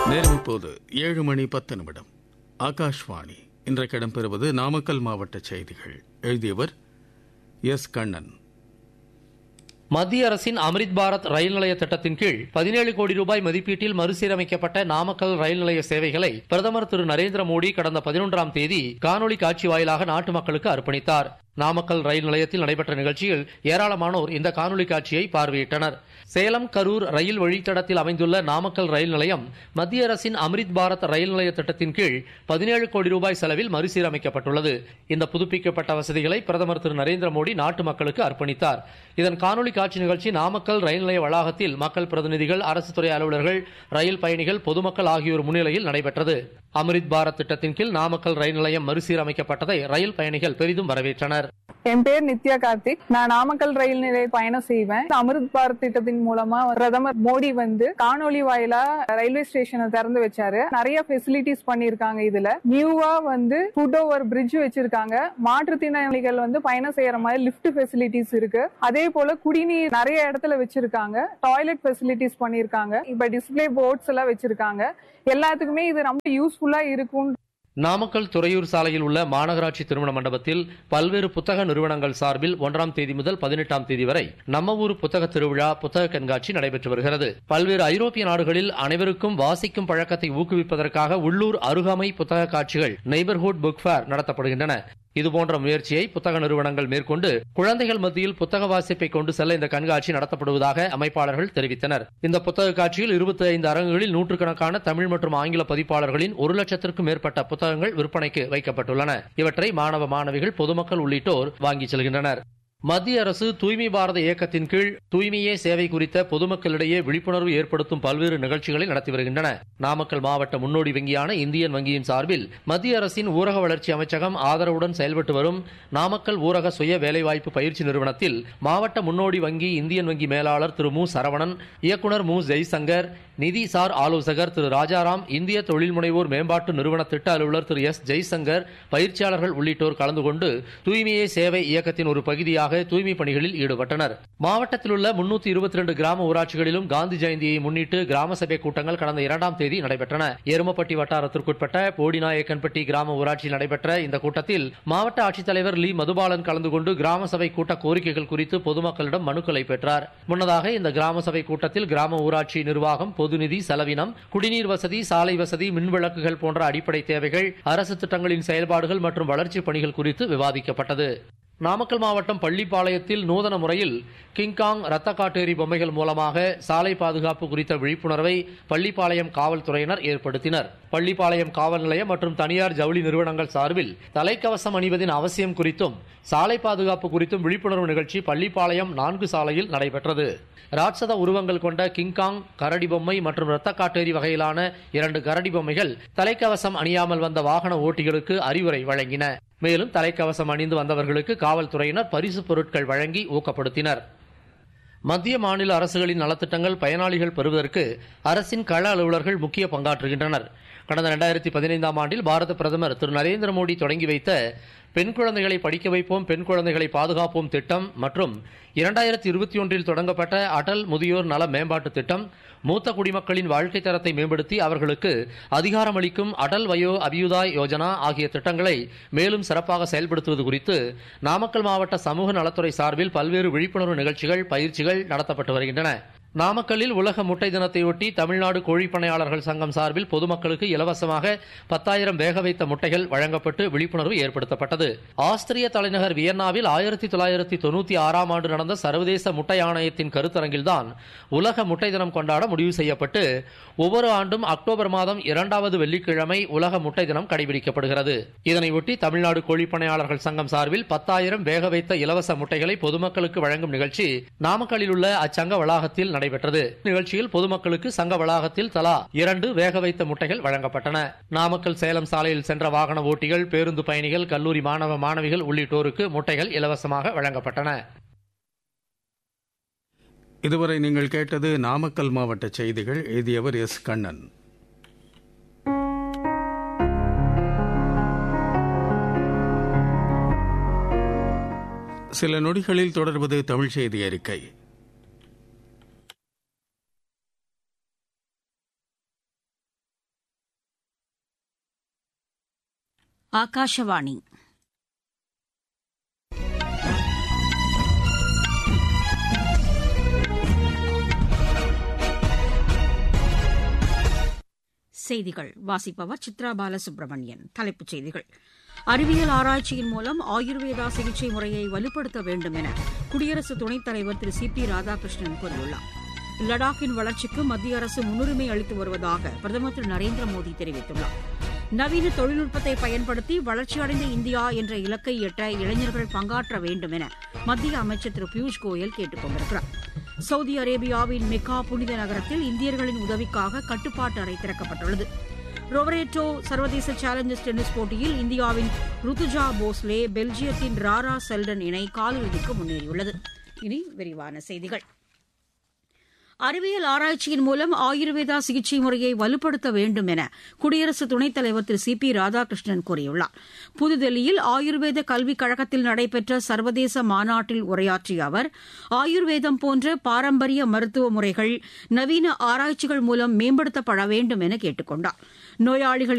நேரம் இப்போது ஏழு மணி பத்து நிமிடம் ஆகாஷ்வாணி இன்றைக்கு இடம்பெறுவது நாமக்கல் மாவட்ட செய்திகள் எழுதியவர் எஸ் கண்ணன் மத்திய அரசின் அம்ரித் பாரத் ரயில் நிலைய திட்டத்தின் கீழ் பதினேழு கோடி ரூபாய் மதிப்பீட்டில் மறுசீரமைக்கப்பட்ட நாமக்கல் ரயில் நிலைய சேவைகளை பிரதமர் திரு நரேந்திர மோடி கடந்த பதினொன்றாம் தேதி காணொலி காட்சி வாயிலாக நாட்டு மக்களுக்கு அர்ப்பணித்தார் நாமக்கல் ரயில் நிலையத்தில் நடைபெற்ற நிகழ்ச்சியில் ஏராளமானோர் இந்த காணொலி காட்சியை பார்வையிட்டனர் சேலம் கரூர் ரயில் வழித்தடத்தில் அமைந்துள்ள நாமக்கல் ரயில் நிலையம் மத்திய அரசின் அம்ரித் பாரத் ரயில் நிலைய திட்டத்தின் கீழ் பதினேழு கோடி ரூபாய் செலவில் மறுசீரமைக்கப்பட்டுள்ளது இந்த புதுப்பிக்கப்பட்ட வசதிகளை பிரதமர் திரு நரேந்திர மோடி நாட்டு மக்களுக்கு அர்ப்பணித்தார் இதன் காணொலி காட்சி நிகழ்ச்சி நாமக்கல் ரயில் நிலைய வளாகத்தில் மக்கள் பிரதிநிதிகள் அரசு துறை அலுவலர்கள் ரயில் பயணிகள் பொதுமக்கள் ஆகியோர் முன்னிலையில் நடைபெற்றது அம்ரித் பாரத் திட்டத்தின் கீழ் நாமக்கல் ரயில் நிலையம் மறுசீரமைக்கப்பட்டதை ரயில் பயணிகள் பெரிதும் வரவேற்றனர் என் பேர் நித்யா கார்த்திக் நான் நாமக்கல் ரயில் நிலைய பயணம் செய்வேன் இந்த அமிர்த் பாரத் திட்டத்தின் மூலமா பிரதமர் மோடி வந்து காணொலி வாயிலா ரயில்வே ஸ்டேஷனை திறந்து வச்சாரு நிறைய ஃபெசிலிட்டிஸ் பண்ணிருக்காங்க இதுல நியூவா வந்து ஃபுட் ஓவர் பிரிட்ஜ் வச்சிருக்காங்க மாற்றுத்திறனாளிகள் வந்து பயணம் செய்யற மாதிரி லிஃப்ட் ஃபெசிலிட்டிஸ் இருக்கு அதே போல குடிநீர் நிறைய இடத்துல வச்சிருக்காங்க டாய்லெட் ஃபெசிலிட்டிஸ் பண்ணிருக்காங்க இப்ப டிஸ்பிளே போர்ட்ஸ் எல்லாம் வச்சிருக்காங்க எல்லாத்துக்குமே இது ரொம்ப யூஸ்ஃபுல்லா இருக்கும் நாமக்கல் துறையூர் சாலையில் உள்ள மாநகராட்சி திருமண மண்டபத்தில் பல்வேறு புத்தக நிறுவனங்கள் சார்பில் ஒன்றாம் தேதி முதல் பதினெட்டாம் தேதி வரை நம்ம ஊர் புத்தக திருவிழா புத்தக கண்காட்சி நடைபெற்று வருகிறது பல்வேறு ஐரோப்பிய நாடுகளில் அனைவருக்கும் வாசிக்கும் பழக்கத்தை ஊக்குவிப்பதற்காக உள்ளூர் அருகாமை புத்தக காட்சிகள் நெய்பர்ஹுட் புக் ஃபேர் நடத்தப்படுகின்றன இதுபோன்ற முயற்சியை புத்தக நிறுவனங்கள் மேற்கொண்டு குழந்தைகள் மத்தியில் புத்தக வாசிப்பை கொண்டு செல்ல இந்த கண்காட்சி நடத்தப்படுவதாக அமைப்பாளர்கள் தெரிவித்தனர் இந்த புத்தக காட்சியில் இருபத்தி ஐந்து அரங்குகளில் நூற்றுக்கணக்கான தமிழ் மற்றும் ஆங்கில பதிப்பாளர்களின் ஒரு லட்சத்திற்கும் மேற்பட்ட புத்தகங்கள் விற்பனைக்கு வைக்கப்பட்டுள்ளன இவற்றை மாணவ மாணவிகள் பொதுமக்கள் உள்ளிட்டோர் வாங்கி செல்கின்றனர் மத்திய அரசு தூய்மை பாரத இயக்கத்தின் கீழ் தூய்மையே சேவை குறித்த பொதுமக்களிடையே விழிப்புணர்வு ஏற்படுத்தும் பல்வேறு நிகழ்ச்சிகளை நடத்தி வருகின்றன நாமக்கல் மாவட்ட முன்னோடி வங்கியான இந்தியன் வங்கியின் சார்பில் மத்திய அரசின் ஊரக வளர்ச்சி அமைச்சகம் ஆதரவுடன் செயல்பட்டு வரும் நாமக்கல் ஊரக சுய வேலைவாய்ப்பு பயிற்சி நிறுவனத்தில் மாவட்ட முன்னோடி வங்கி இந்தியன் வங்கி மேலாளர் திரு மு சரவணன் இயக்குனர் மு ஜெய்சங்கர் நிதிசார் ஆலோசகர் திரு ராஜாராம் இந்திய தொழில் முனைவோர் மேம்பாட்டு நிறுவன திட்ட அலுவலர் திரு எஸ் ஜெய்சங்கர் பயிற்சியாளர்கள் உள்ளிட்டோர் கலந்து கொண்டு தூய்மையே சேவை இயக்கத்தின் ஒரு பகுதியாக தூய்மை பணிகளில் ஈடுபட்டனர் மாவட்டத்தில் உள்ள முன்னூத்தி இருபத்தி ரெண்டு கிராம ஊராட்சிகளிலும் காந்தி ஜெயந்தியை முன்னிட்டு கிராம சபை கூட்டங்கள் கடந்த இரண்டாம் தேதி நடைபெற்றன எருமப்பட்டி வட்டாரத்திற்குட்பட்ட போடிநாயக்கன்பட்டி கிராம ஊராட்சியில் நடைபெற்ற இந்த கூட்டத்தில் மாவட்ட ஆட்சித்தலைவர் லீ மதுபாலன் கலந்து கொண்டு கிராம சபை கூட்ட கோரிக்கைகள் குறித்து பொதுமக்களிடம் மனுக்களை பெற்றார் முன்னதாக இந்த கிராம சபை கூட்டத்தில் கிராம ஊராட்சி நிர்வாகம் பொதுநிதி செலவினம் குடிநீர் வசதி சாலை வசதி மின்விளக்குகள் போன்ற அடிப்படை தேவைகள் அரசு திட்டங்களின் செயல்பாடுகள் மற்றும் வளர்ச்சிப் பணிகள் குறித்து விவாதிக்கப்பட்டது நாமக்கல் மாவட்டம் பள்ளிப்பாளையத்தில் நூதன முறையில் கிங்காங் ரத்த காட்டேரி பொம்மைகள் மூலமாக சாலை பாதுகாப்பு குறித்த விழிப்புணர்வை பள்ளிப்பாளையம் காவல்துறையினர் ஏற்படுத்தினர் பள்ளிப்பாளையம் காவல் நிலையம் மற்றும் தனியார் ஜவுளி நிறுவனங்கள் சார்பில் தலைக்கவசம் அணிவதின் அவசியம் குறித்தும் சாலை பாதுகாப்பு குறித்தும் விழிப்புணர்வு நிகழ்ச்சி பள்ளிப்பாளையம் நான்கு சாலையில் நடைபெற்றது ராட்சத உருவங்கள் கொண்ட கிங்காங் கரடி பொம்மை மற்றும் இரத்த காட்டேரி வகையிலான இரண்டு கரடி பொம்மைகள் தலைக்கவசம் அணியாமல் வந்த வாகன ஓட்டிகளுக்கு அறிவுரை வழங்கின மேலும் தலைக்கவசம் அணிந்து வந்தவர்களுக்கு காவல்துறையினர் பரிசு பொருட்கள் வழங்கி ஊக்கப்படுத்தினர் மத்திய மாநில அரசுகளின் நலத்திட்டங்கள் பயனாளிகள் பெறுவதற்கு அரசின் கள அலுவலர்கள் முக்கிய பங்காற்றுகின்றனர் கடந்த இரண்டாயிரத்தி பதினைந்தாம் ஆண்டில் பாரத பிரதமர் திரு நரேந்திர மோடி தொடங்கி வைத்த பெண் குழந்தைகளை படிக்க வைப்போம் பெண் குழந்தைகளை பாதுகாப்போம் திட்டம் மற்றும் இரண்டாயிரத்தி இருபத்தி ஒன்றில் தொடங்கப்பட்ட அடல் முதியோர் நல மேம்பாட்டு திட்டம் மூத்த குடிமக்களின் வாழ்க்கை தரத்தை மேம்படுத்தி அவர்களுக்கு அதிகாரமளிக்கும் அடல் வயோ அபியுதாய் யோஜனா ஆகிய திட்டங்களை மேலும் சிறப்பாக செயல்படுத்துவது குறித்து நாமக்கல் மாவட்ட சமூக நலத்துறை சார்பில் பல்வேறு விழிப்புணர்வு நிகழ்ச்சிகள் பயிற்சிகள் நடத்தப்பட்டு வருகின்றன நாமக்கல்லில் உலக முட்டை தினத்தையொட்டி தமிழ்நாடு கோழிப்பனையாளர்கள் சங்கம் சார்பில் பொதுமக்களுக்கு இலவசமாக பத்தாயிரம் வேக வைத்த முட்டைகள் வழங்கப்பட்டு விழிப்புணர்வு ஏற்படுத்தப்பட்டது ஆஸ்திரிய தலைநகர் வியன்னாவில் ஆயிரத்தி தொள்ளாயிரத்தி தொண்ணூத்தி ஆறாம் ஆண்டு நடந்த சர்வதேச முட்டை ஆணையத்தின் கருத்தரங்கில்தான் உலக முட்டை தினம் கொண்டாட முடிவு செய்யப்பட்டு ஒவ்வொரு ஆண்டும் அக்டோபர் மாதம் இரண்டாவது வெள்ளிக்கிழமை உலக முட்டை தினம் கடைபிடிக்கப்படுகிறது இதனையொட்டி தமிழ்நாடு கோழிப்பனையாளர்கள் சங்கம் சார்பில் பத்தாயிரம் வேக வைத்த இலவச முட்டைகளை பொதுமக்களுக்கு வழங்கும் நிகழ்ச்சி நாமக்கல்லில் உள்ள அச்சங்க வளாகத்தில் நடைபெற்றது நிகழ்ச்சியில் பொதுமக்களுக்கு சங்க வளாகத்தில் தலா இரண்டு வேக வைத்த முட்டைகள் வழங்கப்பட்டன நாமக்கல் சேலம் சாலையில் சென்ற வாகன ஓட்டிகள் பேருந்து பயணிகள் கல்லூரி மாணவ மாணவிகள் உள்ளிட்டோருக்கு முட்டைகள் இலவசமாக வழங்கப்பட்டன இதுவரை நீங்கள் கேட்டது நாமக்கல் மாவட்ட செய்திகள் எழுதியவர் எஸ் கண்ணன் சில நொடிகளில் தொடர்வது தமிழ் செய்தி அறிக்கை ಆಕಾಶವಾಣಿ செய்திகள் வாசிப்பவர் சித்ரா பாலசுப்ரமணியன் தலைப்புச் செய்திகள் அறிவியல் ஆராய்ச்சியின் மூலம் ஆயுர்வேதா சிகிச்சை முறையை வலுப்படுத்த வேண்டும் என குடியரசு துணைத் தலைவர் திரு சி பி ராதாகிருஷ்ணன் கூறியுள்ளார் லடாக்கின் வளர்ச்சிக்கு மத்திய அரசு முன்னுரிமை அளித்து வருவதாக பிரதமர் திரு நரேந்திர மோடி தெரிவித்துள்ளார் நவீன தொழில்நுட்பத்தை பயன்படுத்தி வளர்ச்சியடைந்த இந்தியா என்ற இலக்கை எட்ட இளைஞர்கள் பங்காற்ற வேண்டும் என மத்திய அமைச்சர் திரு பியூஷ் கோயல் கேட்டுக் கொண்டிருக்கிறார் சவுதி அரேபியாவின் மெக்கா புனித நகரத்தில் இந்தியர்களின் உதவிக்காக கட்டுப்பாட்டு அறை திறக்கப்பட்டுள்ளது ரொவரேட்டோ சர்வதேச சேலஞ்சர்ஸ் டென்னிஸ் போட்டியில் இந்தியாவின் ருத்துஜா போஸ்லே பெல்ஜியத்தின் ராரா செல்டன் இணை காலிறுதிக்கு முன்னேறியுள்ளது இனி விரிவான செய்திகள் அறிவியல் ஆராய்ச்சியின் மூலம் ஆயுர்வேதா சிகிச்சை முறையை வலுப்படுத்த வேண்டும் என குடியரசு துணைத் தலைவர் திரு சி பி ராதாகிருஷ்ணன் கூறியுள்ளார் புதுதில்லியில் ஆயுர்வேத கல்விக் கழகத்தில் நடைபெற்ற சர்வதேச மாநாட்டில் உரையாற்றிய அவர் ஆயுர்வேதம் போன்ற பாரம்பரிய மருத்துவ முறைகள் நவீன ஆராய்ச்சிகள் மூலம் மேம்படுத்தப்பட வேண்டும் என கேட்டுக் கொண்டார் நோயாளிகள்